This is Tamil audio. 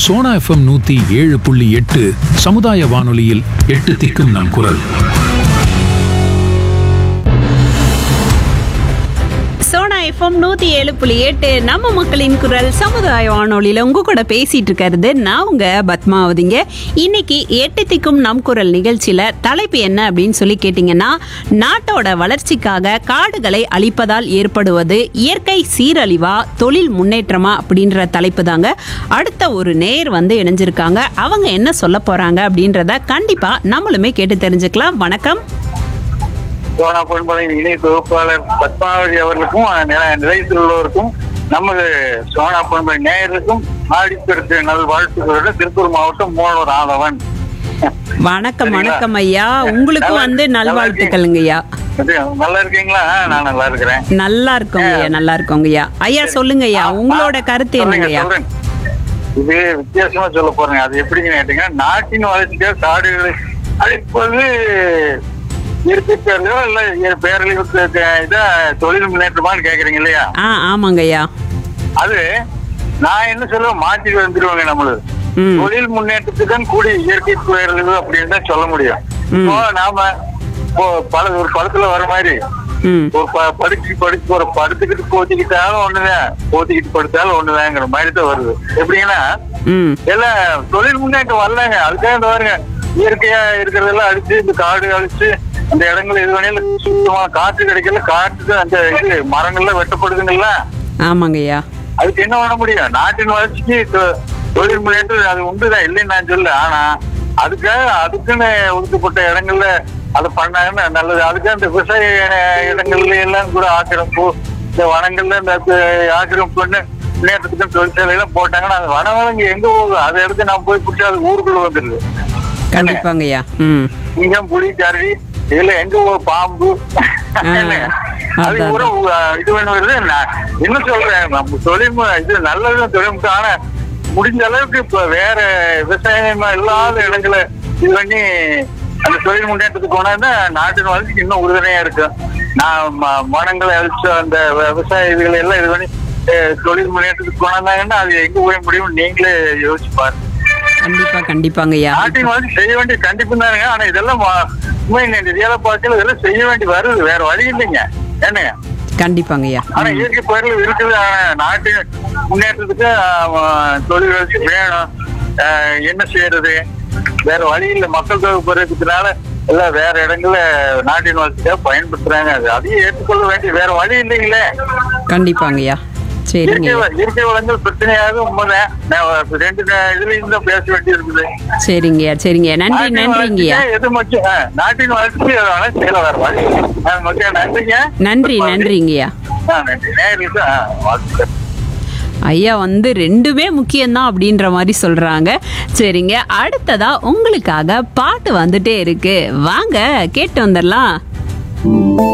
சோனா எஃப்எம் நூத்தி ஏழு புள்ளி எட்டு சமுதாய வானொலியில் எட்டு திக்கும் நம் குரல் சோனா எஃப்எம் நூத்தி ஏழு புள்ளி எட்டு நம்ம மக்களின் குரல் சமுதாய வானொலியில உங்க கூட பேசிட்டு இருக்கிறது நான் உங்க பத்மாவதிங்க இன்னைக்கு எட்டு திக்கும் நம் குரல் நிகழ்ச்சியில தலைப்பு என்ன அப்படின்னு சொல்லி கேட்டீங்கன்னா நாட்டோட வளர்ச்சிக்காக காடுகளை அழிப்பதால் ஏற்படுவது இயற்கை சீரழிவா தொழில் முன்னேற்றமா அப்படின்ற தலைப்பு தாங்க அடுத்த ஒரு நேர் வந்து இணைஞ்சிருக்காங்க அவங்க என்ன சொல்ல போறாங்க அப்படின்றத கண்டிப்பா நம்மளுமே கேட்டு தெரிஞ்சுக்கலாம் வணக்கம் சோனா பொன்பலையின் இணை தொகுப்பாளர் பத்மாவதி அவர்களுக்கும் நில- நிலையத்தில் உள்ளவருக்கும் நமது சோனா பொன்பலை நேயருக்கும் ஆடிப்பெருக்கு நல் வாழ்த்துக்களுடன் திருப்பூர் மாவட்டம் மூலவர் ஆதவன் வணக்கம் சரிங்களா? வணக்கம் ஐயா உங்களுக்கும் நல்லா- வந்து நல்லா நல்வாழ்த்துக்களுங்க ஐயா இது, நல்லா இருக்கீங்களா நான் நல்லா இருக்கிறேன் நல்லா இருக்கோங்க ஐயா நல்லா இருக்கோங்க ஐயா ஐயா சொல்லுங்க ஐயா உங்களோட கருத்து சொல்லுங்க, என்னங்க ஐயா சொல்றேன். இது வித்தியாசமா சொல்ல போறேங்க அது எப்படின்னு கேட்டீங்கன்னா நாட்டின் வளர்ச்சிக்காக காடுகளை அழிப்பது இயற்கை பேரலையோ இல்ல இய- பேரழிவுக்கு இதா தொழில் முன்னேற்றமான்னு கேக்குறீங்க இல்லையா ஆ ஆமாங்க ஐயா அது நான் என்ன சொல்லுவேன் மாற்றி வந்துருவாங்க நம்மளுக்கு ம் தொழில் முன்னேற்றத்துக்கு தான் கூடிய இயற்கை பேரழிவு அப்படின்னு தான் சொல்ல முடியும் ம். இப்போ நாம இப்போ பல ஒரு படத்துல வர மாதிரி ம் ஒரு ப- படிச்சு படிச்சு ஒரு படுத்துக்கிட்டு போத்திக்கிட்டாலும் ஒண்ணுதான் போத்திக்கிட்டு படுத்தாலும் ஒண்ணுதாங்கிற மாதிரி தான் வருது எப்படின்னா ம் எல்லாம் தொழில் முன்னேற்றம் வரலங்க அதுக்காக இந்த பாருங்க இயற்கையா இருக்கிறதெல்லாம் அழிச்சு இந்த காடு அழிச்சு அந்த இடங்கள் இது வேணையில சுத்தமா காற்று கிடைக்கல காற்று அந்த இது மரங்கள்லாம் வெட்டப்படுதுங்கல்ல ஆமாங்க ஐயா அதுக்கு என்ன பண்ண முடியும் நாட்டின் வளர்ச்சிக்கு தொ- தொழில் முன்னேற்றம் அது உண்டுதான் இல்லைன்னு நான் சொல்ல ஆனா அதுக்காக அதுக்குன்னு ஒதுக்கப்பட்ட இடங்கள்ல அதை பண்ணாங்கன்னா நல்லது அதுக்காக இந்த விவசாய இடங்கள்ல எல்லாம் கூட ஆக்கிரமிப்பு இந்த வனங்கள்ல இந்த கு- ஆக்கிரமிப்பு பண்ணு முன்னேற்றத்துக்கு தொழிற்சாலை எல்லாம் போட்டாங்கன்னா அது வனவளங்க எங்க போகுது அதை எடுத்து நான் போய் பிடிச்சா அது ஊருக்குள்ள வந்துருது கண்டிப்பாங்க ஐயா ம் சிங்கம் புலி கரடி இதுல எங்க போகும் பாம்பு என்ன? அது அதான். கூட உ- இது பண்ண வருது நான் என்ன சொல்றேன் நம்ம தொழில் மு- இது நல்லது தொழில் ஆனா முடிஞ்ச அளவுக்கு இப்ப வேற விவசாயம் இல்லாத இடங்களை இது பண்ணி அந்த தொழில் முன்னேற்றத்துக்கு கொண்டாந்தா நாட்டின் வளர்ச்சிக்கு இன்னும் உறுதுணையா இருக்கும் நான் ம- மரங்களை அழிச்சு அந்த வ- விவசாய இதுகளை எல்லாம் இது பண்ணி அஹ், தொழில் முன்னேற்றத்துக்கு கொண்டாந்தாங்கன்னா அது எங்க போய் முடியும் நீங்களே யோசிச்சு பாருங்க கண்டிப்பா கண்டிப்பாங்க ஐயா நாட்டின் வளர்ச்சி செய்ய வேண்டிய கண்டிப்பு தானுங்க ஆனா இதெல்லாம் ம- உண்மை இந்த ரியல பார்க்கல இதெல்லாம் செய்ய வேண்டி வருது வேற வழி இல்லைங்க என்னங்க கண்டிப்பாங்க ஐயா ஆனா இயற்கை பொருள் இருக்குது ஆனா நாட்டு முன்னேற்றத்துக்கு ஆஹ், தொழில் வளர்ச்சி வேணும் ஆஹ், என்ன செய்யறது வேற வழி இல்லை மக்கள் தொகை குறைக்கிறதுனால எல்லாம் வேற இடங்கள்ல நாட்டின் வளர்ச்சிக்காக பயன்படுத்துறாங்க அது அதையும் ஏற்றுக்கொள்ள வேண்டிய வேற வழி இல்லைங்களே கண்டிப்பாங்க ஐயா சரிங்க இயற்கை ஐயா வ- இயற்கை வளங்கள் பிரச்சனையாக உண்மைதான் நான் ரெண்டு இதுலயும் தான் பேச வேண்டி இருக்குது சரிங்க ஐயா சரிங்க ஐயா நன்றி நாட்டின் நன்றிங்க ஐயா வளர்ச்சிக்கு எது முக்கியம் ஆ, நாட்டின் வளர்ச்சிக்கு எது வேணாலும் செய்யல வேற வழி ஆ, முக்கியம் நன்றிங்க நன்றி நன்றிங்க ஐயா ஆ, நன்றி நேருக்கு ஆ, வாழ்த்துக்கள் ஐயா வந்து ரெண்டுமே முக்கியம்தான் அப்படின்ற மாதிரி சொல்றாங்க சரிங்க அடுத்ததா உங்களுக்காக பாட்டு வந்துட்டே இருக்கு வாங்க கேட்டு வந்துடலாம்